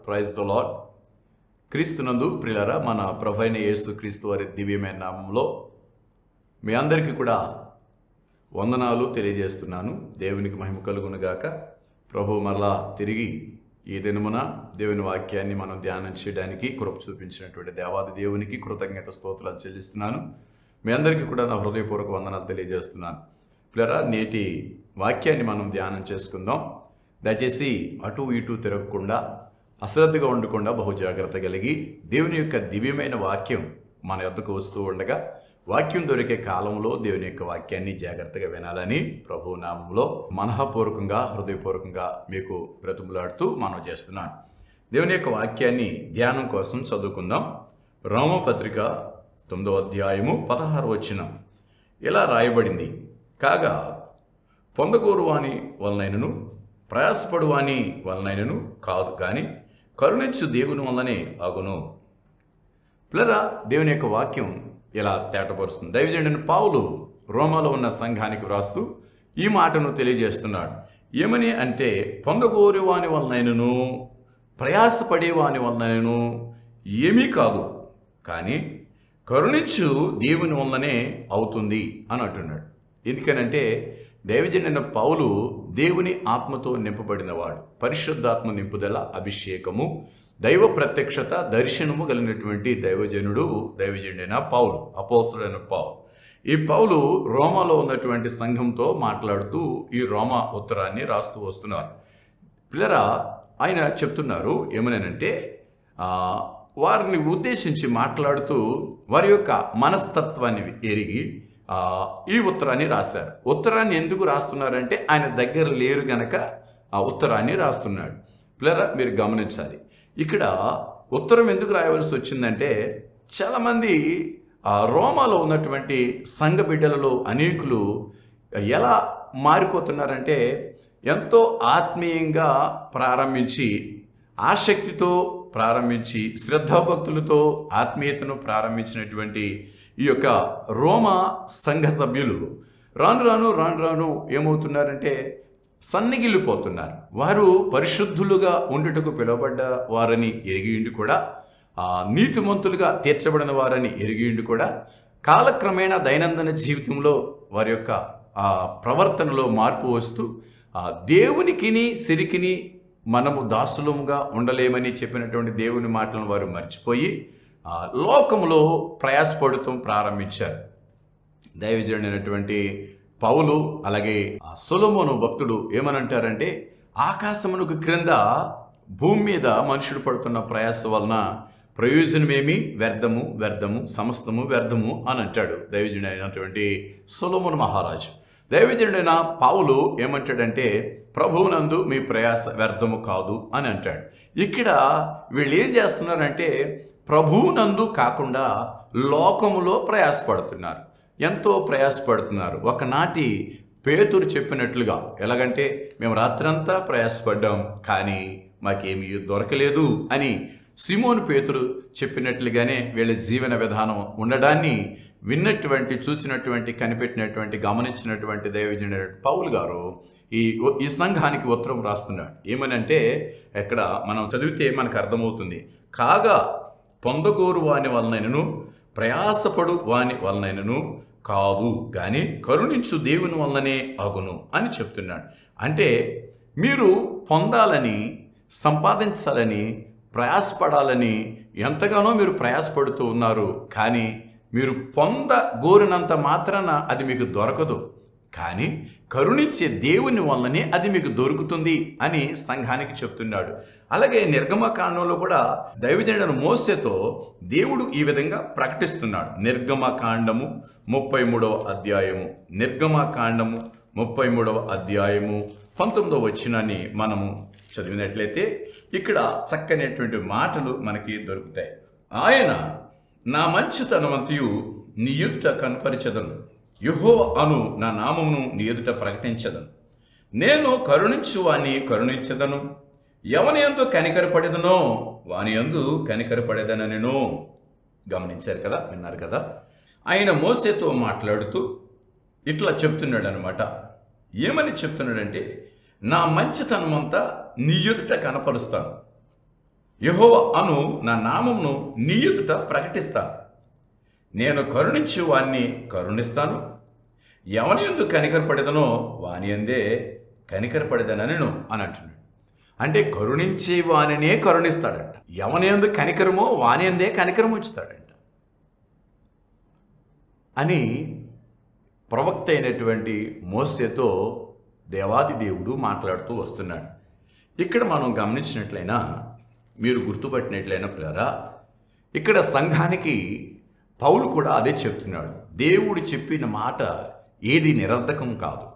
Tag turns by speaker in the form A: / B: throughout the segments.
A: praise the lord క్రీస్తునందు ప్రియులరా మన ప్రభైన యేసు క్రీస్తు వారి దివ్యమైన నామంలో మీ అందరికీ కూడా వందనాలు తెలియజేస్తున్నాను దేవునికి మహిమ కలుగునుగాక ప్రభు మరలా తిరిగి ఈ దినమున దేవుని వాక్యాన్ని మనం ధ్యానం చేయడానికి కృప చూపించినటువంటి దేవాది దేవునికి కృతజ్ఞత స్తోత్రాలు చెల్లిస్తున్నాను మీ అందరికీ కూడా నా హృదయపూర్వక వందనాలు తెలియజేస్తున్నాను పిల్లరా నేటి వాక్యాన్ని మనం ధ్యానం చేసుకుందాం దయచేసి అటు ఇటు తిరగకుండా అశ్రద్ధగా ఉండకుండా బహు జాగ్రత్త కలిగి దేవుని యొక్క దివ్యమైన వాక్యం మన యొద్దకు వస్తూ ఉండగా వాక్యం దొరికే కాలంలో దేవుని యొక్క వాక్యాన్ని జాగ్రత్తగా వినాలని ప్రభు నామంలో మనఃపూర్వకంగా హృదయపూర్వకంగా మీకు బ్రతుములాడుతూ మనం చేస్తున్నాను దేవుని యొక్క వాక్యాన్ని ధ్యానం కోసం చదువుకుందాం రోమపత్రిక తొమ్మిదో అధ్యాయము పదహారు వచనం ఇలా రాయబడింది కాగా పొందగోరు వాని వలనైనను ప్రయాసపడు వాని వలనైనను కాదు కానీ కరుణించు దేవుని వల్లనే అగును పిల్లరా దేవుని యొక్క వాక్యం ఇలా తేటపరుస్తుంది దైవజనుడిని పావులు రోమాలో ఉన్న సంఘానికి వ్రాస్తూ ఈ మాటను తెలియజేస్తున్నాడు ఏమని అంటే పొందగోరు వాని వలనైనను ప్రయాసపడే వాని వలనైనను ఏమీ కాదు కానీ కరుణించు దేవుని వల్లనే అవుతుంది అని అంటున్నాడు ఎందుకనంటే దైవజనుడైన పౌలు దేవుని ఆత్మతో నింపబడినవాడు పరిశుద్ధాత్మ నింపుదల అభిషేకము దైవ ప్రత్యక్షత దర్శనము కలిగినటువంటి దైవజనుడు దైవజనుడైన పౌలు అపోస్తుడైన పౌలు ఈ పౌలు రోమాలో ఉన్నటువంటి సంఘంతో మాట్లాడుతూ ఈ రోమా ఉత్తరాన్ని రాస్తూ వస్తున్నారు పిల్లరా ఆయన చెప్తున్నారు ఏమనంటే ఆ, వారిని ఉద్దేశించి మాట్లాడుతూ వారి యొక్క మనస్తత్వాన్ని ఎరిగి ఆ, ఈ ఉత్తరాన్ని రాశారు ఉత్తరాన్ని ఎందుకు రాస్తున్నారంటే ఆయన దగ్గర లేరు గనక ఆ ఉత్తరాన్ని రాస్తున్నాడు పిల్లరా మీరు గమనించాలి ఇక్కడ ఉత్తరం ఎందుకు రాయవలసి వచ్చిందంటే చాలామంది ఆ రోమాలో ఉన్నటువంటి సంఘ బిడ్డలలో అనేకులు ఎలా మారిపోతున్నారంటే ఎంతో ఆత్మీయంగా ప్రారంభించి ఆసక్తితో ప్రారంభించి శ్రద్ధాభక్తులతో ఆత్మీయతను ప్రారంభించినటువంటి ఈ యొక్క రోమా సంఘ సభ్యులు రాను రాను రాను రాను ఏమవుతున్నారంటే సన్నిగిల్లిపోతున్నారు వారు పరిశుద్ధులుగా ఉండుటకు పిలువబడ్డ వారని ఎరిగిండి కూడా ఆ, నీతిమంతులుగా తీర్చబడిన వారని ఎరిగిండి కూడా కాలక్రమేణా దైనందిన జీవితంలో వారి యొక్క ఆ, ప్రవర్తనలో మార్పు వస్తూ ఆ, దేవునికిని సిరికిని మనము దాసులముగా ఉండలేమని చెప్పినటువంటి దేవుని మాటలను వారు మర్చిపోయి ఆ, లోకములో ప్రయాసపడుతూ ప్రారంభించారు దైవజనుడైనటువంటి పౌలు అలాగే ఆ సొలొమోను భక్తుడు ఏమనంటారంటే ఆకాశమునకు క్రింద భూమి మీద మనుషుడు పడుతున్న ప్రయాస వలన ప్రయోజనమేమి వ్యర్థము వ్యర్థము సమస్తము వ్యర్థము అని అంటాడు దైవజనుడైనటువంటి సొలొమోను మహారాజు దైవజనుడైన పావులు ఏమంటాడంటే ప్రభువునందు మీ ప్రయాస వ్యర్థము కాదు అని అంటాడు ఇక్కడ వీళ్ళు ఏం చేస్తున్నారంటే ప్రభువునందు కాకుండా లోకములో ప్రయాసపడుతున్నారు ఎంతో ప్రయాసపడుతున్నారు ఒకనాటి పేతురు చెప్పినట్లుగా ఎలాగంటే మేము రాత్రంతా ప్రయాసపడ్డాం కానీ మాకేమీ దొరకలేదు అని సిమోను పేతురు చెప్పినట్లుగానే వీళ్ళ జీవన విధానం ఉండడాన్ని విన్నటువంటి చూసినటువంటి కనిపెట్టినటువంటి గమనించినటువంటి దైవజనుడు పౌలు గారు ఈ ఈ సంఘానికి ఉత్తరం రాస్తున్నాడు ఏమనంటే ఎక్కడ మనం చదివితే మనకు అర్థమవుతుంది కాగా పొందగోరు వాని వలనైనను ప్రయాసపడు వాని వలనైనను కాదు కానీ కరుణించు దేవుని వల్లనే అగును అని చెప్తున్నాడు అంటే మీరు పొందాలని సంపాదించాలని ప్రయాసపడాలని ఎంతగానో మీరు ప్రయాసపడుతూ ఉన్నారు కానీ మీరు పొంద గోరినంత మాత్రాన అది మీకు దొరకదు కానీ కరుణించే దేవుని వల్లనే అది మీకు దొరుకుతుంది అని సంఘానికి చెప్తున్నాడు అలాగే నిర్గమకాండంలో కూడా దైవజనుడైన మోసెతో దేవుడు ఈ విధంగా ప్రకటిస్తున్నాడు నిర్గమకాండము ముప్పై మూడవ అధ్యాయము నిర్గమకాండము ముప్పై మూడవ అధ్యాయము పంతొమ్మిదవ వచ్చినాన్ని మనము చదివినట్లయితే ఇక్కడ చక్కనటువంటి మాటలు మనకి దొరుకుతాయి ఆయన నా మంచితనవంతియు నీ ఎదుట కనపరిచదను యుహో అను నా నామమును నీ ఎదుట ప్రకటించదను నేను కరుణించు వాని కరుణించదను ఎవని ఎందు కనికరపడేదనో వాని ఎందు కనికరపడేదనను గమనించారు కదా విన్నారు కదా ఆయన మోసేతో మాట్లాడుతూ ఇట్లా చెప్తున్నాడు అనమాట ఏమని చెప్తున్నాడంటే నా మంచితనం అంతా నీ ఎదుట కనపరుస్తాను యెహోవా అను నా నామమును నీ ఎదుట ప్రకటిస్తాను నేను కరుణించి వాణ్ణి కరుణిస్తాను ఎవని ఎందు కనికరపడదనో వాని ఎందే కనికరపడదనను అని అంటున్నాడు అంటే కరుణించే వానినే కరుణిస్తాడంట ఎవని ఎందు కనికరమో వాని ఎందే కనికరం ఉంచుతాడంట అని ప్రవక్త అయినటువంటి మోసతో దేవాది దేవుడు మాట్లాడుతూ వస్తున్నాడు ఇక్కడ మనం గమనించినట్లయినా మీరు గుర్తుపట్టినట్లయినా పిల్లరా ఇక్కడ సంఘానికి పౌలు కూడా అదే చెప్తున్నాడు దేవుడు చెప్పిన మాట ఏది నిరర్ధకం కాదు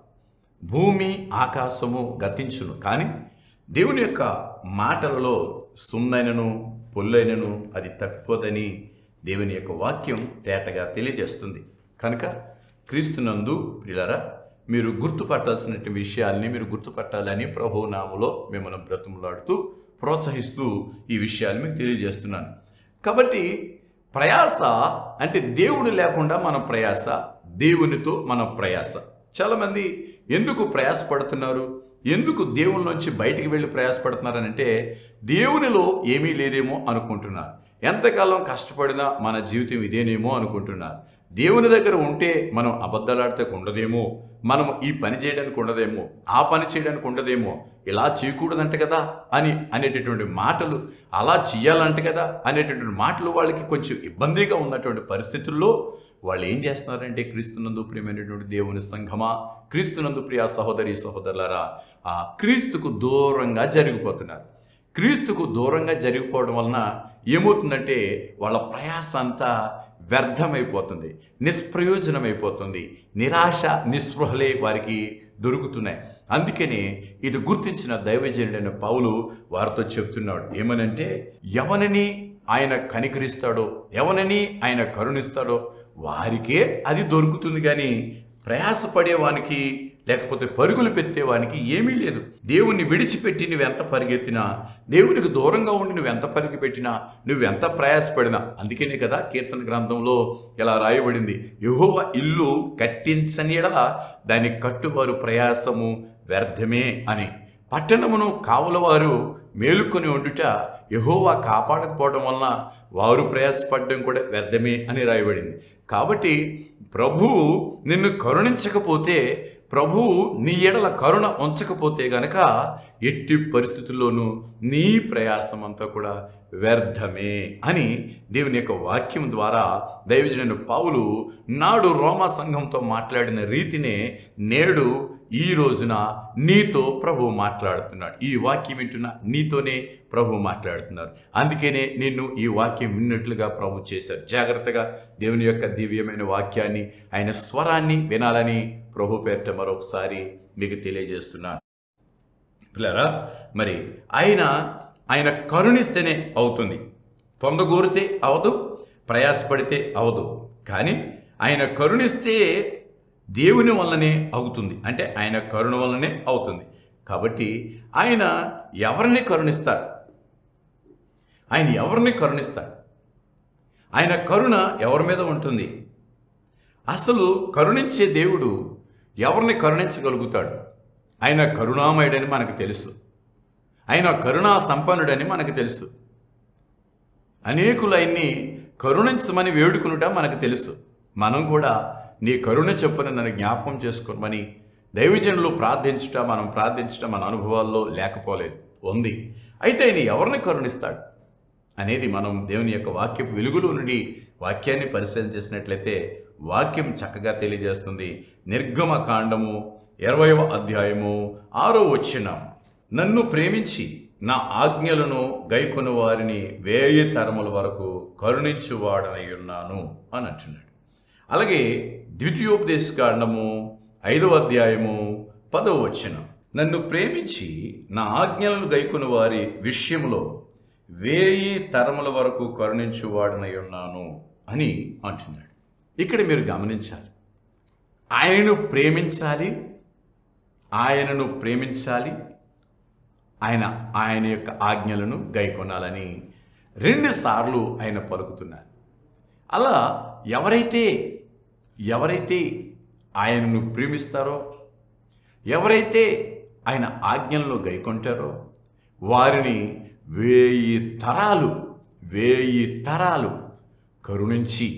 A: భూమి ఆకాశము గతించును కానీ దేవుని యొక్క మాటలలో సున్నైనను పొల్లైనను అది తప్పిపోదని దేవుని యొక్క వాక్యం తేటగా తెలియజేస్తుంది కనుక క్రీస్తునందు ప్రియులరా మీరు గుర్తుపట్టాల్సిన విషయాల్ని మీరు గుర్తుపట్టాలని ప్రభు నామలో మిమ్మల్ని బ్రతుములాడుతూ ప్రోత్సహిస్తూ ఈ విషయాలు మీకు తెలియజేస్తున్నాను కాబట్టి ప్రయాస అంటే దేవుడు లేకుండా మన ప్రయాస దేవునితో మన ప్రయాస చాలామంది ఎందుకు ప్రయాసపడుతున్నారు ఎందుకు దేవుని నుంచి బయటికి వెళ్ళి ప్రయాసపడుతున్నారనంటే దేవునిలో ఏమీ లేదేమో అనుకుంటున్నారు ఎంతకాలం కష్టపడినా మన జీవితం ఇదేనేమో అనుకుంటున్నారు దేవుని దగ్గర ఉంటే మనం అబద్ధాలాడితే ఉండదేమో మనం ఈ పని చేయడానికి ఉండదేమో ఆ పని చేయడానికి ఉండదేమో ఇలా చేయకూడదంట కదా అని అనేటటువంటి మాటలు అలా చెయ్యాలంట కదా అనేటటువంటి మాటలు వాళ్ళకి కొంచెం ఇబ్బందిగా ఉన్నటువంటి పరిస్థితుల్లో వాళ్ళు ఏం చేస్తున్నారంటే క్రీస్తునందు ప్రియమైనటువంటి దేవుని సంఘమా క్రీస్తునందు ప్రియ సహోదరి సహోదరులారా ఆ క్రీస్తుకు దూరంగా జరిగిపోతున్నారు క్రీస్తుకు దూరంగా జరిగిపోవడం వలన ఏమవుతుందంటే వాళ్ళ ప్రయాస అంతా వ్యర్థమైపోతుంది నిష్ప్రయోజనమైపోతుంది నిరాశ నిస్పృహలే వారికి దొరుకుతున్నాయి అందుకనే ఇది గుర్తించిన దైవజనుడైన పౌలు వారితో చెప్తున్నాడు ఏమనంటే ఎవనని ఆయన కనికరిస్తాడో ఎవనని ఆయన కరుణిస్తాడో వారికే అది దొరుకుతుంది కానీ ప్రయాసపడేవానికి లేకపోతే పరుగులు పెట్టేవానికి ఏమీ లేదు దేవుణ్ణి విడిచిపెట్టి నువ్వెంత పరిగెత్తినా దేవునికి దూరంగా ఉండి నువ్వెంత పరుగు పెట్టినా నువ్వెంత ప్రయాసపడినా అందుకనే కదా కీర్తన గ్రంథంలో ఇలా రాయబడింది యహోవ ఇల్లు కట్టించని ఎడల దాని కట్టువారు ప్రయాసము వ్యర్థమే అని పట్టణమును కావలవారు మేలుకొని ఉండుట యహోవా కాపాడకపోవడం వలన వారు ప్రయాసపడడం కూడా వ్యర్థమే అని రాయబడింది కాబట్టి ప్రభువు నిన్ను కరుణించకపోతే ప్రభువు నీ ఎడల కరుణ ఉంచకపోతే గనక ఎట్టి పరిస్థితుల్లోనూ నీ ప్రయాసం అంతా కూడా వ్యర్థమే అని దేవుని యొక్క వాక్యం ద్వారా దైవజనుడు పావులు నాడు రోమా సంఘంతో మాట్లాడిన రీతినే నేడు ఈ రోజున నీతో ప్రభు మాట్లాడుతున్నాడు ఈ వాక్యం వింటున్న నీతోనే ప్రభు మాట్లాడుతున్నారు అందుకనే నిన్ను ఈ వాక్యం విన్నట్లుగా ప్రభు చేశారు జాగ్రత్తగా దేవుని యొక్క దివ్యమైన వాక్యాన్ని ఆయన స్వరాన్ని వినాలని ప్రభు పేరిట మరొకసారి మీకు తెలియజేస్తున్నాను పిల్లరా మరి ఆయన ఆయన కరుణిస్తేనే అవుతుంది పొందగోరితే అవదు ప్రయాసపడితే అవదు కానీ ఆయన కరుణిస్తే దేవుని వల్లనే అవుతుంది అంటే ఆయన కరుణ వల్లనే అవుతుంది కాబట్టి ఆయన ఎవరిని కరుణిస్తారు ఆయన ఎవరిని కరుణిస్తాడు ఆయన కరుణ ఎవరి మీద ఉంటుంది అసలు కరుణించే దేవుడు ఎవరిని కరుణించగలుగుతాడు ఆయన కరుణామయుడని మనకు తెలుసు ఆయన కరుణా సంపన్నుడని మనకు తెలుసు అనేకులు ఆయన్ని కరుణించమని వేడుకునుట మనకు తెలుసు మనం కూడా నీ కరుణ చెప్పున నన్ను జ్ఞాపకం చేసుకోమని దైవజనులు ప్రార్థించుట మనం ప్రార్థించట మన అనుభవాల్లో లేకపోలేదు ఉంది అయితే ఆయన ఎవరిని కరుణిస్తాడు అనేది మనం దేవుని యొక్క వాక్యపు వెలుగులో నుండి వాక్యాన్ని పరిశీలన చేసినట్లయితే వాక్యం చక్కగా తెలియజేస్తుంది నిర్గమ కాండము ఇరవయవ అధ్యాయము ఆరో వచ్చిన నన్ను ప్రేమించి నా ఆజ్ఞలను గైకొను వారిని వేయి తరముల వరకు కరుణించువాడనై ఉన్నాను అని అంటున్నాడు అలాగే ద్వితీయోపదేశ కాండము ఐదవ అధ్యాయము పదవ వచనం నన్ను ప్రేమించి నా ఆజ్ఞలను గైకొను వారి విషయంలో వేయి తరముల వరకు కరుణించువాడనై ఉన్నాను అని అంటున్నాడు ఇక్కడ మీరు గమనించాలి ఆయనను ప్రేమించాలి ఆయనను ప్రేమించాలి ఆయన ఆయన యొక్క ఆజ్ఞలను గైకొనాలని రెండుసార్లు ఆయన పలుకుతున్నారు అలా ఎవరైతే ఎవరైతే ఆయనను ప్రేమిస్తారో ఎవరైతే ఆయన ఆజ్ఞలను గైకొంటారో వారిని వేయి తరాలు వేయి తరాలు కరుణించి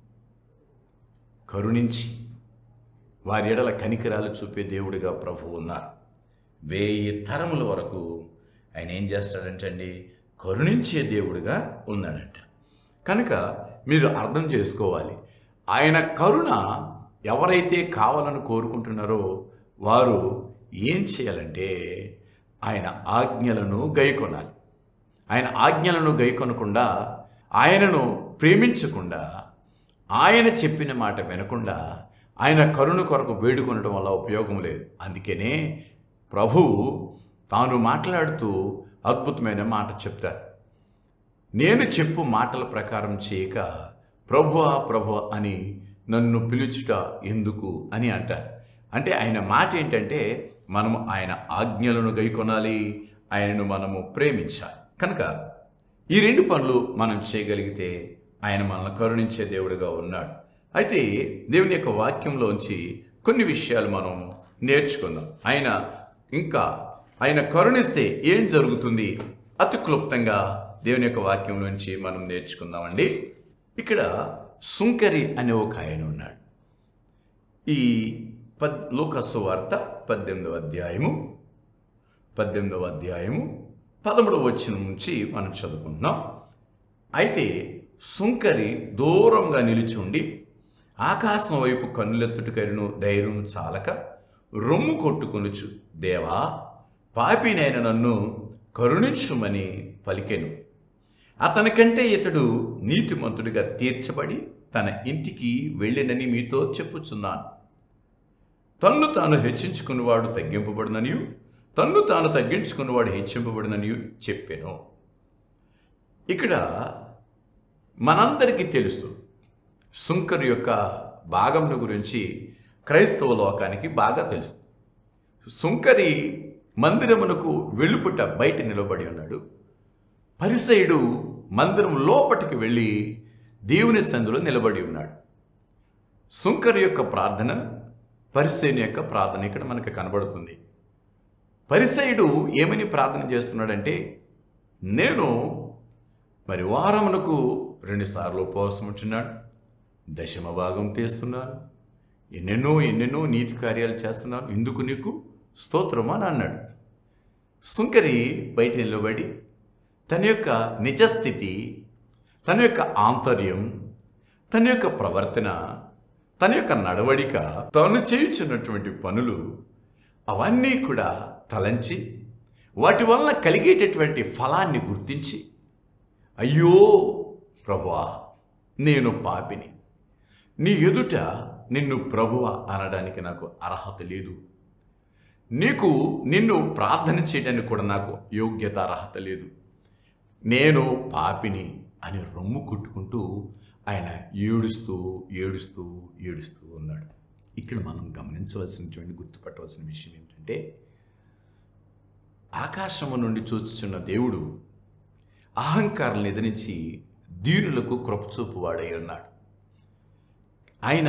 A: కరుణించి వారి ఎడల కనికరాలు చూపే దేవుడిగా ప్రభు ఉన్నారు వేయి తరముల వరకు ఆయన ఏం చేస్తాడంటే అండి కరుణించే దేవుడిగా ఉన్నాడంట కనుక మీరు అర్థం చేసుకోవాలి ఆయన కరుణ ఎవరైతే కావాలని కోరుకుంటున్నారో వారు ఏం చేయాలంటే ఆయన ఆజ్ఞలను గైకొనాలి ఆయన ఆజ్ఞలను గైకొనకుండా ఆయనను ప్రేమించకుండా ఆయన చెప్పిన మాట వినకుండా ఆయన కరుణ కొరకు వేడుకొనడం వల్ల ఉపయోగం లేదు అందుకనే ప్రభువు తాను మాట్లాడుతూ అద్భుతమైన మాట చెప్తారు నేను చెప్పు మాటల ప్రకారం చేయక ప్రభువా ప్రభు అని నన్ను పిలుచుట ఎందుకు అని అంటారు అంటే ఆయన మాట ఏంటంటే మనము ఆయన ఆజ్ఞలను గైకొనాలి ఆయనను మనము ప్రేమించాలి కనుక ఈ రెండు పనులు మనం చేయగలిగితే ఆయన మనల్ని కరుణించే దేవుడిగా ఉన్నాడు అయితే దేవుని యొక్క వాక్యంలోంచి కొన్ని విషయాలు మనం నేర్చుకుందాం ఆయన ఇంకా ఆయన కరుణిస్తే ఏం జరుగుతుంది అతి క్లుప్తంగా దేవుని యొక్క వాక్యం నుంచి మనం నేర్చుకుందామండి ఇక్కడ సుంకరి అనే ఒక ఆయన ఉన్నాడు ఈ పద్ లూకస్సు వార్త పద్దెనిమిదవ అధ్యాయము పద్దెనిమిదవ అధ్యాయము పదమూడవ వచ్చిన నుంచి మనం చదువుకుంటున్నాం అయితే సుంకరి దూరంగా నిలిచి ఉండి ఆకాశం వైపు కన్నులెత్తుటికను ధైర్యం చాలక రొమ్ము కొట్టుకొనుచు దేవా పాపినైన నన్ను కరుణించుమని పలికెను అతనికంటే ఇతడు నీతిమంతుడిగా తీర్చబడి తన ఇంటికి వెళ్ళినని మీతో చెప్పుచున్నాను తన్ను తాను హెచ్చించుకున్నవాడు తగ్గింపబడిననియు తన్ను తాను తగ్గించుకున్నవాడు హెచ్చింపబడిననియు చెప్పాను ఇక్కడ మనందరికీ తెలుసు సుంకర్ యొక్క భాగమును గురించి క్రైస్తవ లోకానికి బాగా తెలుసు సుంకరి మందిరమునకు వెలుపుట బయట నిలబడి ఉన్నాడు పరిసయుడు మందిరం లోపటికి వెళ్ళి దేవుని సందులో నిలబడి ఉన్నాడు సుంకర్ యొక్క ప్రార్థన పరిసేని యొక్క ప్రార్థన ఇక్కడ మనకు కనబడుతుంది పరిసయుడు ఏమని ప్రార్థన చేస్తున్నాడంటే నేను మరి వారమునకు రెండుసార్లు ఉపవాసం ఉంటున్నాడు దశమ భాగం తీస్తున్నాను ఎన్నెన్నో ఎన్నెన్నో నీతి కార్యాలు చేస్తున్నాను ఇందుకు నీకు స్తోత్రం అని అన్నాడు సుంకరి బయట నిలబడి తన యొక్క నిజస్థితి తన యొక్క ఆంతర్యం తన యొక్క ప్రవర్తన తన యొక్క నడవడిక తాను చేయుచున్నటువంటి పనులు అవన్నీ కూడా తలంచి వాటి వలన కలిగేటటువంటి ఫలాన్ని గుర్తించి అయ్యో ప్రభువా నేను పాపిని నీ ఎదుట నిన్ను ప్రభువ అనడానికి నాకు అర్హత లేదు నీకు నిన్ను ప్రార్థన చేయడానికి కూడా నాకు యోగ్యత అర్హత లేదు నేను పాపిని అని రొమ్ము కొట్టుకుంటూ ఆయన ఏడుస్తూ ఏడుస్తూ ఏడుస్తూ ఉన్నాడు ఇక్కడ మనం గమనించవలసినటువంటి గుర్తుపట్టవలసిన విషయం ఏంటంటే ఆకాశము నుండి చూచుచున్న దేవుడు అహంకారాలను ఎదిరించి దీనులకు కృపచూపు వాడై ఉన్నాడు ఆయన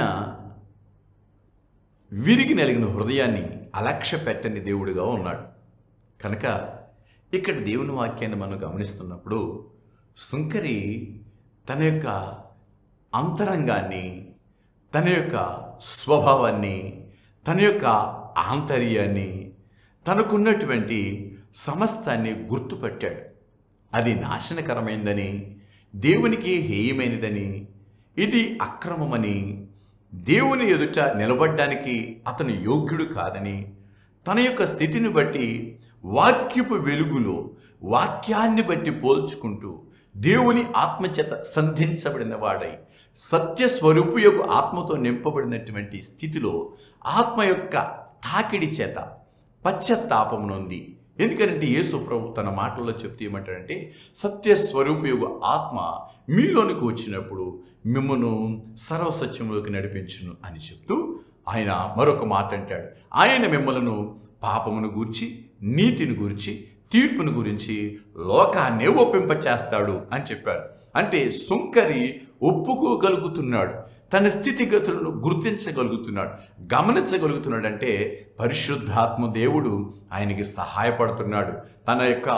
A: విరిగి నలిగిన హృదయాన్ని అలక్ష్య పెట్టని దేవుడిగా ఉన్నాడు కనుక ఇక్కడ దేవుని వాక్యాన్ని మనం గమనిస్తున్నప్పుడు సుంకరి తన యొక్క అంతరంగాన్ని తన యొక్క స్వభావాన్ని తన యొక్క ఆంతర్యాన్ని తనకున్నటువంటి సమస్తాన్ని గుర్తుపట్టాడు అది నాశనకరమైందని దేవునికి హేయమైనదని ఇది అక్రమమని దేవుని ఎదుట నిలబడ్డానికి అతను యోగ్యుడు కాదని తన యొక్క స్థితిని బట్టి వాక్యపు వెలుగులో వాక్యాన్ని బట్టి పోల్చుకుంటూ దేవుని ఆత్మచేత సంధించబడిన వాడై సత్యస్వరూపు యొక్క ఆత్మతో నింపబడినటువంటి స్థితిలో ఆత్మ యొక్క తాకిడి చేత పశ్చాత్తాపం నొంది ఎందుకంటే యేసు ప్రభు తన మాటల్లో చెప్తే ఏమంటాడంటే సత్యస్వరూపయోగ ఆత్మ మీలోనికి వచ్చినప్పుడు మిమ్మను సర్వసత్యంలోకి నడిపించును అని చెప్తూ ఆయన మరొక మాట అంటాడు ఆయన మిమ్మలను పాపమును గూర్చి నీతిని గురించి తీర్పును గురించి లోకాన్నే ఒప్పింప చేస్తాడు అని చెప్పారు అంటే సుంకరి ఒప్పుకోగలుగుతున్నాడు తన స్థితిగతులను గుర్తించగలుగుతున్నాడు గమనించగలుగుతున్నాడు అంటే పరిశుద్ధాత్మ దేవుడు ఆయనకి సహాయపడుతున్నాడు తన యొక్క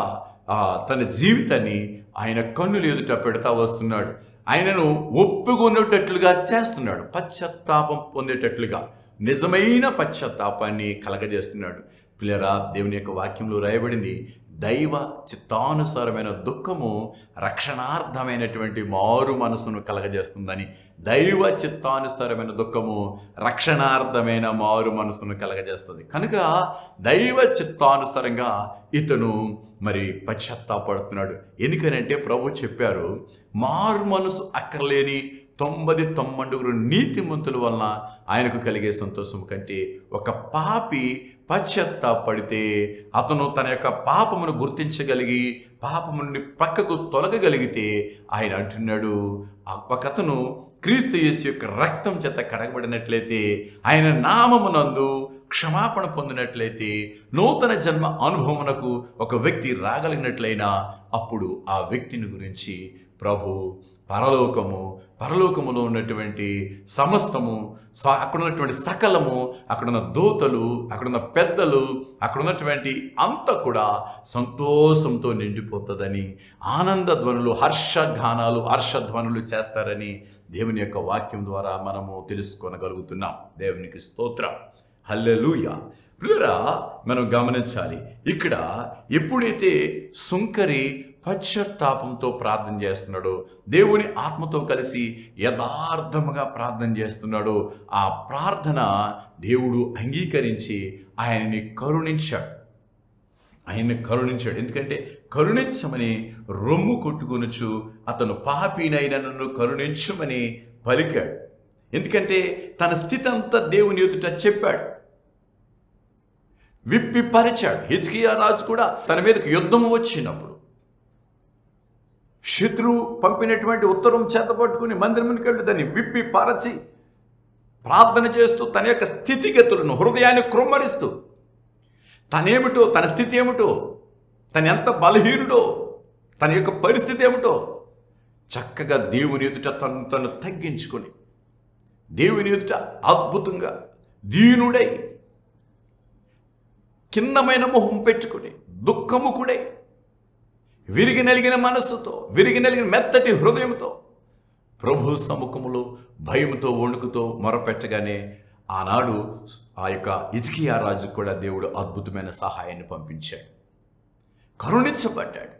A: ఆ తన జీవితాన్ని ఆయన కన్నులు ఎదుట పెడతా వస్తున్నాడు ఆయనను ఒప్పుకునేటట్లుగా చేస్తున్నాడు పశ్చాత్తాపం పొందేటట్లుగా నిజమైన పశ్చాత్తాపాన్ని కలగజేస్తున్నాడు పిల్లరా దేవుని యొక్క వాక్యంలో రాయబడింది దైవ చిత్తానుసారమైన దుఃఖము రక్షణార్థమైనటువంటి మారు మనసును కలగజేస్తుందని దైవ చిత్తానుసారమైన దుఃఖము రక్షణార్థమైన మారు మనసును కలగజేస్తుంది కనుక దైవ చిత్తానుసారంగా ఇతను మరి పశ్చాత్తాపడుతున్నాడు ఎందుకనంటే ప్రభు చెప్పారు మారు మనసు అక్కర్లేని తొంభది తొమ్మండుగురు నీతిమంతుల వలన ఆయనకు కలిగే సంతోషం కంటే ఒక పాపి పశ్చాత్తాపడితే అతను తన యొక్క పాపమును గుర్తించగలిగి పాపము నుండి పక్కకు తొలగగలిగితే ఆయన అంటున్నాడు ఆ ఒకతను క్రీస్తు యేసు యొక్క రక్తం చేత కడగబడినట్లయితే ఆయన నామమునందు క్షమాపణ పొందినట్లయితే నూతన జన్మ అనుభవమునకు ఒక వ్యక్తి రాగలిగినట్లయినా అప్పుడు ఆ వ్యక్తిని గురించి ప్రభు పరలోకము పరలోకములో ఉన్నటువంటి సమస్తము స- అక్కడ ఉన్నటువంటి సకలము అక్కడున్న దూతలు అక్కడున్న పెద్దలు అక్కడ ఉన్నటువంటి అంతా కూడా సంతోషంతో నిండిపోతుందని ఆనంద ధ్వనులు హర్షగానాలు హర్షధ్వనులు చేస్తారని దేవుని యొక్క వాక్యం ద్వారా మనము తెలుసుకోనగలుగుతున్నాం దేవునికి స్తోత్రం హల్లెలూయా ప్రియురా మనం గమనించాలి ఇక్కడ ఎప్పుడైతే సుంకరి పశ్చాత్తాపంతో ప్రార్థన చేస్తున్నాడో దేవుని ఆత్మతో కలిసి యథార్థముగా ప్రార్థన చేస్తున్నాడో ఆ ప్రార్థన దేవుడు అంగీకరించి ఆయన్ని కరుణించాడు ఆయన్ని కరుణించాడు ఎందుకంటే కరుణించమని రొమ్ము కొట్టుకొనుచు అతను పాపినైన నన్ను కరుణించమని పలికాడు ఎందుకంటే తన స్థితి అంతా దేవుని ఎదుట చెప్పాడు విప్పి పరిచాడు హిజ్కియా రాజు కూడా తన మీదకి యుద్ధము వచ్చినప్పుడు శత్రువు పంపినటువంటి ఉత్తరం చేత పట్టుకుని మందిరంకి వెళ్ళి దాన్ని విప్పి పరచి ప్రార్థన చేస్తూ తన యొక్క స్థితిగతులను హృదయాన్ని కృమ్మరిస్తూ తనేమిటో తన స్థితి ఏమిటో తన ఎంత బలహీనుడో తన యొక్క పరిస్థితి ఏమిటో చక్కగా దేవుని ఎదుట తను తను తగ్గించుకొని దేవుని ఎదుట అద్భుతంగా దీనుడై కిందమైన మొహం పెట్టుకుని దుఃఖముకుడై విరిగి నలిగిన మనస్సుతో విరిగి నలిగిన మెత్తటి హృదయంతో ప్రభు సముఖములో భయముతో వణుకుతో మొరపెట్టగానే ఆనాడు ఆ యొక్క ఇజ్కియా రాజు కూడా దేవుడు అద్భుతమైన సహాయాన్ని పంపించాడు కరుణించబడ్డాడు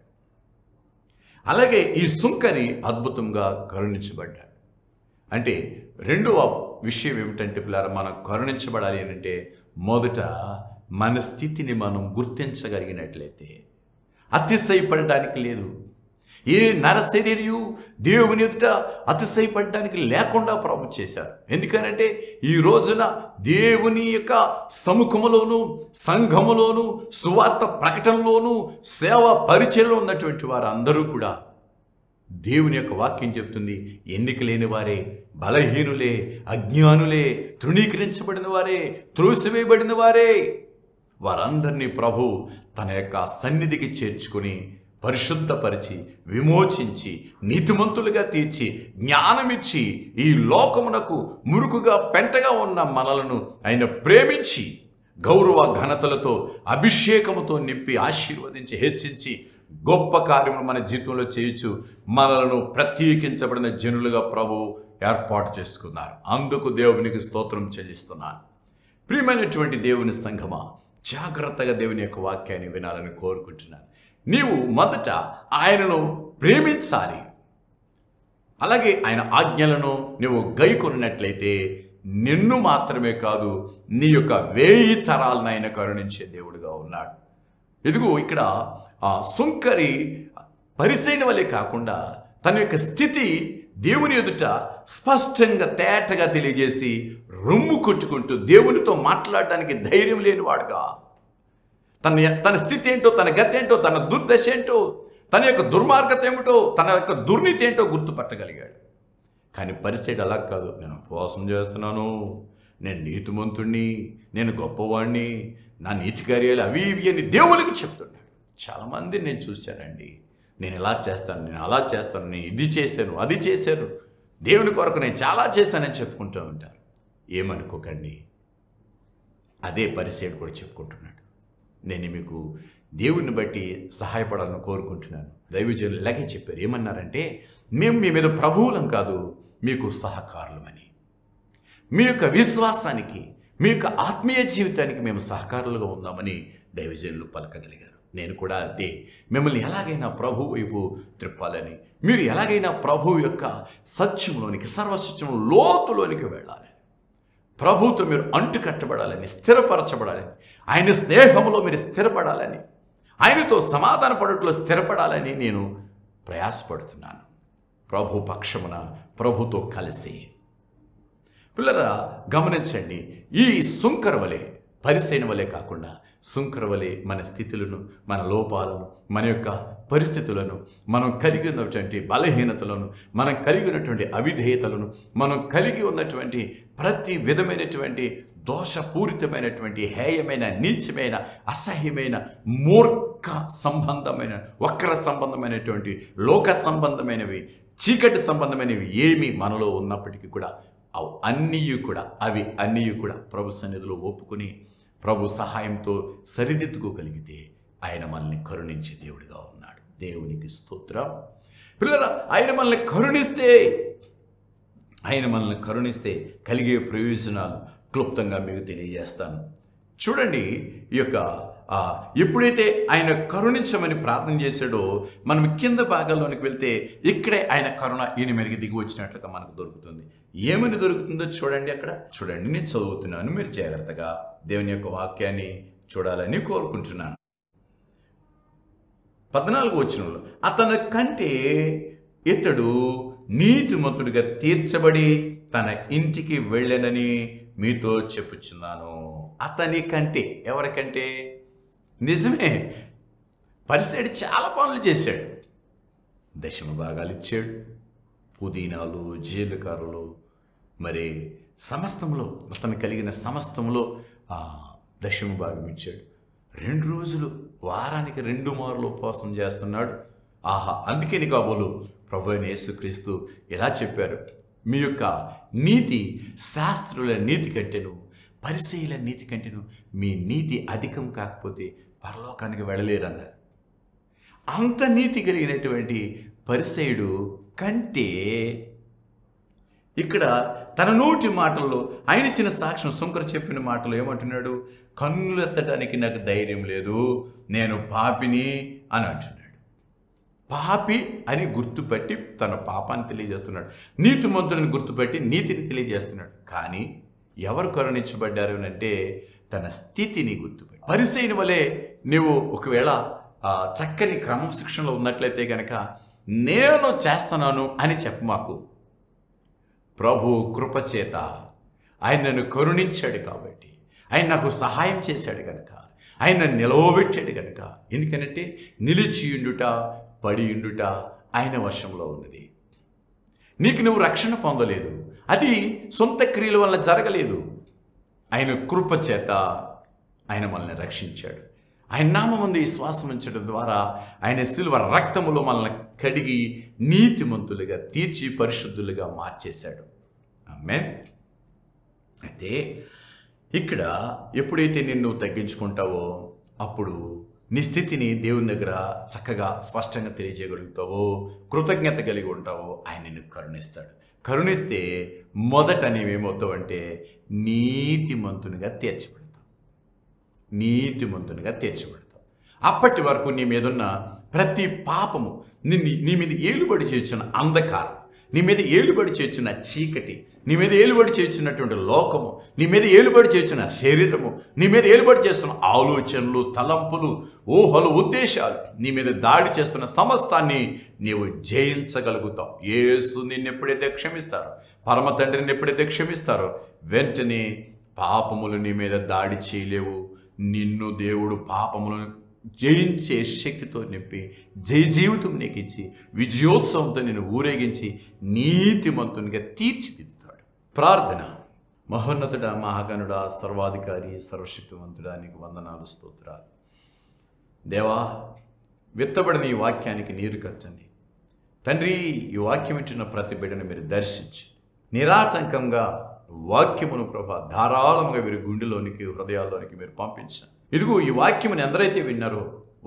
A: అలాగే ఈ సుంకరి అద్భుతంగా కరుణించబడ్డాడు అంటే రెండవ విషయం ఏమిటంటే పిల్లలు మనం కరుణించబడాలి అని అంటే మొదట మన స్థితిని మనం గుర్తించగలిగినట్లయితే అతిశయపడడానికి లేదు ఏ నరశరీరియు దేవుని ఎదుట అతిశయపడడానికి లేకుండా ప్రభు చేశారు ఎందుకనంటే ఈ రోజున దేవుని యొక్క సముఖములోను సంఘములోను సువార్త ప్రకటనలోను సేవ పరిచయంలో ఉన్నటువంటి వారందరూ కూడా దేవుని యొక్క వాక్యం చెప్తుంది ఎన్నిక లేని వారే బలహీనులే అజ్ఞానులే తృణీకరించబడిన వారే త్రోసివేయబడిన వారే వారందరినీ ప్రభు తన యొక్క సన్నిధికి చేర్చుకుని పరిశుద్ధపరిచి విమోచించి నీతిమంతులుగా తీర్చి జ్ఞానమిచ్చి ఈ లోకమునకు మురుకుగా పెంటగా ఉన్న మనలను ఆయన ప్రేమించి గౌరవ ఘనతలతో అభిషేకముతో నింపి ఆశీర్వదించి హెచ్చించి గొప్ప కార్యములు మన జీవితంలో చేయొచ్చు మనలను ప్రత్యేకించబడిన జనులుగా ప్రభు ఏర్పాటు చేసుకున్నారు అందుకు దేవునికి స్తోత్రం చెల్లిస్తున్నాను ప్రియమైనటువంటి దేవుని సంఘమా జాగ్రత్తగా దేవుని యొక్క వాక్యాన్ని వినాలని కోరుకుంటున్నాను నీవు మొదట ఆయనను ప్రేమించాలి అలాగే ఆయన ఆజ్ఞలను నువ్వు గైకొన్నట్లయితే నిన్ను మాత్రమే కాదు నీ యొక్క వేయి తరాలను ఆయన కరుణించే దేవుడుగా ఉన్నాడు ఇదిగో ఇక్కడ ఆ సుంకరి పరిసైన వలె కాకుండా తన యొక్క స్థితి దేవుని ఎదుట స్పష్టంగా తేటగా తెలియజేసి రొమ్ము కొట్టుకుంటూ దేవునితో మాట్లాడటానికి ధైర్యం లేనివాడుగా తన తన స్థితి ఏంటో తన గతి ఏంటో తన దుర్దశ ఏంటో తన యొక్క దుర్మార్గత ఏమిటో తన యొక్క దుర్నీతి ఏంటో గుర్తుపట్టగలిగాడు కానీ పరిస్థితి అలా కాదు నేను ఉపవాసం చేస్తున్నాను నేను నీతిమంతుణ్ణి నేను గొప్పవాణ్ణి నా నీతి కార్యాలు అవి ఇవి అని దేవునికి చెప్తున్నాడు చాలామంది నేను చూశానండి నేను ఇలా చేస్తాను నేను అలా చేస్తాను నేను ఇది చేశాను అది చేశాను దేవుని కొరకు నేను చాలా చేశానని చెప్పుకుంటూ ఉంటారు ఏమనుకోకండి అదే పరిసేడు కూడా చెప్పుకుంటున్నాడు నేను మీకు దేవుని బట్టి సహాయపడాలని కోరుకుంటున్నాను దైవజనులు ఇలాగే చెప్పారు ఏమన్నారంటే మేము మీ మీద ప్రభువులం కాదు మీకు సహకారులమని మీ యొక్క విశ్వాసానికి మీ యొక్క ఆత్మీయ జీవితానికి మేము సహకారులుగా ఉందామని దైవజనులు పలకగలిగారు నేను కూడా అదే మిమ్మల్ని ఎలాగైనా ప్రభు వైపు త్రిప్పాలని మీరు ఎలాగైనా ప్రభు యొక్క సత్యంలోనికి సర్వసత్యం లోతులోనికి వెళ్ళాలని ప్రభుతో మీరు అంటు కట్టబడాలని స్థిరపరచబడాలని ఆయన స్నేహంలో మీరు స్థిరపడాలని ఆయనతో సమాధాన పడట్లో స్థిరపడాలని నేను ప్రయాసపడుతున్నాను ప్రభు పక్షమున ప్రభుతో కలిసి పిల్లరా గమనించండి ఈ సుంకర వలె పరిసైన వలె కాకుండా సుంకర వలె మన స్థితులను మన లోపాలను మన యొక్క పరిస్థితులను మనం కలిగి ఉన్నటువంటి బలహీనతలను మనం కలిగి ఉన్నటువంటి అవిధేయతలను మనం కలిగి ఉన్నటువంటి ప్రతి విధమైనటువంటి దోషపూరితమైనటువంటి హేయమైన నీచమైన అసహ్యమైన మూర్ఖ సంబంధమైన వక్ర సంబంధమైనటువంటి లోక సంబంధమైనవి చీకటి సంబంధమైనవి ఏమి మనలో ఉన్నప్పటికీ కూడా అవి అన్నీ కూడా అవి అన్నీ కూడా ప్రభు సన్నిధిలో ఒప్పుకొని ప్రభు సహాయంతో సరిదిద్దుకోగలిగితే ఆయన మనల్ని కరుణించే దేవుడిగా ఉన్నాడు దేవునికి స్తోత్రం పిల్లరా ఆయన మనల్ని కరుణిస్తే ఆయన మనల్ని కరుణిస్తే కలిగే ప్రయోజనాలు క్లుప్తంగా మీకు తెలియజేస్తాను చూడండి ఈ యొక్క ఆ, ఎప్పుడైతే ఆయన కరుణించమని ప్రార్థన చేశాడో మనం కింద భాగాల్లోనికి వెళ్తే ఇక్కడే ఆయన కరుణ ఈయన మీదకి దిగి వచ్చినట్లుగా మనకు దొరుకుతుంది ఏమని దొరుకుతుందో చూడండి అక్కడ చూడండి నేను చదువుతున్నాను మీరు జాగ్రత్తగా దేవుని యొక్క వాక్యాన్ని చూడాలని కోరుకుంటున్నాను పద్నాలుగు వచనంలో అతని కంటే ఇతడు నీతిమంతుడిగా తీర్చబడి తన ఇంటికి వెళ్ళనని మీతో చెప్పుచున్నాను అతని కంటే ఎవరికంటే నిజమే పరిసైడు చాలా పనులు చేశాడు దశమ భాగాలు ఇచ్చాడు పుదీనాలు జీలకర్రలు మరి సమస్తంలో అతను కలిగిన సమస్తంలో ఆ, దశమ భాగం ఇచ్చాడు రెండు రోజులు వారానికి రెండు మార్లు ఉపవాసం చేస్తున్నాడు ఆహా అందుకే కాబోలు ప్రభు అయిన యేసుక్రీస్తు ఎలా చెప్పారు మీ యొక్క నీతి శాస్త్రుల నీతి కంటేను పరిచయుల నీతి కంటేను మీ నీతి అధికం కాకపోతే పరలోకానికి వెళ్ళలేరన్నారు అంత నీతి కలిగినటువంటి పరిసయుడు కంటే ఇక్కడ తన నోటి మాటల్లో ఆయన ఇచ్చిన సాక్ష్యం శంకర్ చెప్పిన మాటలు ఏమంటున్నాడు కన్నులెత్తడానికి నాకు ధైర్యం లేదు నేను పాపిని అని అంటున్నాడు పాపి అని గుర్తుపట్టి తన పాపాన్ని తెలియజేస్తున్నాడు నీతిమంతుడిని గుర్తుపట్టి నీతిని తెలియజేస్తున్నాడు కానీ ఎవరు కరుణించబడ్డారు అని అంటే తన స్థితిని గుర్తుపట్టి పరిసైన వలె నీవు ఒకవేళ ఆ, చక్కని క్రమశిక్షణలో ఉన్నట్లయితే గనక నేను చేస్తున్నాను అని చెప్పు మాకు ప్రభు కృపచేత ఆయన నన్ను కరుణించాడు కాబట్టి ఆయన నాకు సహాయం చేశాడు గనక ఆయన నన్ను నిలవబెట్టాడు గనక ఎందుకనంటే నిలిచియుండుట పడియుండుట ఆయన వశంలో ఉన్నది నీకు నువ్వు రక్షణ పొందలేదు అది సొంత క్రియల వల్ల జరగలేదు ఆయన కృప చేత ఆయన మనల్ని రక్షించాడు ఆయన నామందు విశ్వాసం ఉంచడం ద్వారా ఆయన సిల్వ రక్తములో మనల్ని కడిగి నీతిమంతులుగా తీర్చి పరిశుద్ధులుగా మార్చేశాడు ఆమెన్ అయితే ఇక్కడ ఎప్పుడైతే నిన్ను తగ్గించుకుంటావో అప్పుడు నీ స్థితిని దేవుని దగ్గర చక్కగా స్పష్టంగా తెలియజేయగలుగుతావో కృతజ్ఞత కలిగి ఉంటావో ఆయన నిన్ను కరుణిస్తాడు కరుణిస్తే మొదట నీవేమవుతావంటే నీతిమంతునిగా తీర్చబడతావు నీతిమంతునిగా తీర్చబడతావు అప్పటి వరకు నీ మీదున్న ప్రతి పాపము నిన్ను నీ మీద ఏలుబడి చేర్చిన అంధకారం నీ మీద ఏలుబడి చేర్చిన చీకటి నీ మీద ఏలుబడి చేర్చినటువంటి లోకము నీ మీద ఏలుబడి చేర్చిన శరీరము నీ మీద ఏలుబడి చేస్తున్న ఆలోచనలు తలంపులు ఊహలు ఉద్దేశాలు నీ మీద దాడి చేస్తున్న సమస్తాన్ని నీవు జయించగలుగుతావు యేసు నిన్ను ఎప్పుడైతే క్షమిస్తారో పరమ తండ్రిని ఎప్పుడైతే క్షమిస్తారో వెంటనే పాపములు నీ మీద దాడి చేయలేవు నిన్ను దేవుడు పాపములను జయించే శక్తితో నింపి జయ జీవితం నీకు ఇచ్చి విజయోత్సవంతో నేను ఊరేగించి నీతిమంతునిగా తీర్చిదిద్దుతాడు ప్రార్థన మహోన్నతుడా మహాగణుడా సర్వాధికారి సర్వశక్తివంతుడా నీకు వందనాలు స్తోత్రాలు దేవా విత్తబడిన ఈ వాక్యానికి నీరు కట్టండి తండ్రి ఈ వాక్యం ఇచ్చిన ప్రతి బిడ్డను మీరు దర్శించి నిరాటంకంగా వాక్యమును ప్రభా ధారాళంగా వీరి గుండెలోనికి హృదయాల్లోనికి మీరు పంపించండి ఇదిగో ఈ వాక్యమును ఎందరైతే విన్నారో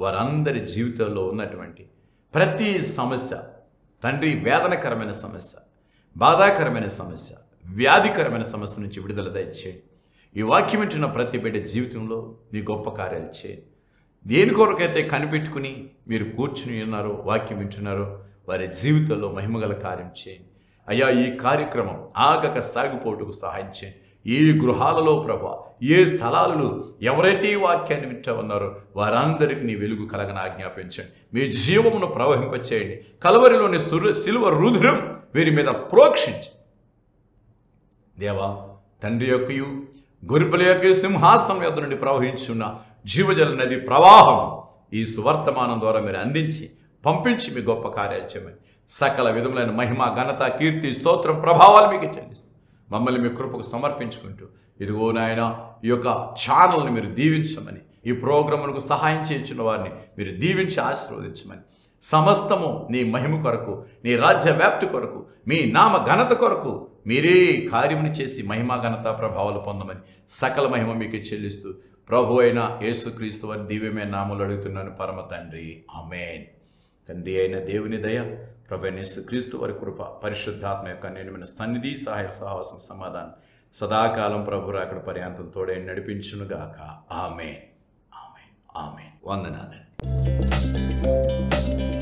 A: వారందరి జీవితంలో ఉన్నటువంటి ప్రతి సమస్య తండ్రి వేదనకరమైన సమస్య బాధాకరమైన సమస్య వ్యాధికరమైన సమస్య నుంచి విడుదల దయచేయండి ఈ వాక్యం వింటున్న ప్రతి బిడ్డ జీవితంలో మీ గొప్ప కార్యాలు చేయండి దేని కొరకైతే కనిపెట్టుకుని మీరు కూర్చుని ఉన్నారో వాక్యం వింటున్నారో వారి జీవితంలో మహిమగల కార్యం చేయండి అయ్యా ఈ కార్యక్రమం ఆగక సాగిపోటుకు సహాయం చేయండి ఈ గృహాలలో ప్రభా ఏ స్థలాలలో ఎవరైతే ఈ వాక్యాన్ని వింటా ఉన్నారో వారందరికీ నీ వెలుగు కలగన ఆజ్ఞాపించండి మీ జీవమును ప్రవహింపచేయండి కలవరిలోని సురు సిలువ రుధిరం వీరి మీద ప్రోక్షించి దేవా తండ్రి యొక్కయు గొరిపల యొక్క సింహాసనం యొద్ద నుండి ప్రవహించున్న జీవజల నది ప్రవాహం ఈ సువర్తమానం ద్వారా మీరు అందించి పంపించి మీ గొప్ప కార్యాలు చేయమని సకల విధములైన మహిమ ఘనత కీర్తి స్తోత్రం ప్రభావాలు మీకు చెల్లిస్తాం మమ్మల్ని మీ కృపకు సమర్పించుకుంటూ ఇదిగో నాయన ఈ యొక్క ఛానల్ని మీరు దీవించమని ఈ ప్రోగ్రాములకు సహాయం చేయించిన వారిని మీరు దీవించి ఆశీర్వదించమని సమస్తము నీ మహిమ కొరకు నీ రాజ్య వ్యాప్తి కొరకు మీ నామ ఘనత కొరకు మీరే కార్యముని చేసి మహిమ ఘనత ప్రభావాలు పొందమని సకల మహిమ మీకు చెల్లిస్తూ ప్రభు అయిన యేసుక్రీస్తు వారి దివ్యమైన నామలు అడుగుతున్నాను పరమ తండ్రి ఆమెన్ తండ్రి అయిన దేవుని దయ ప్రభు అయిన యేసుక్రీస్తు వారి కృప పరిశుద్ధాత్మ యొక్క నేను సన్నిధి సహాయ సహవాసం సమాధానం సదాకాలం ప్రభు అక్కడ పర్యాంతం తోడే నడిపించునుగాక ఆమెన్ ఆమెన్ ఆమెన్ వందనాలండి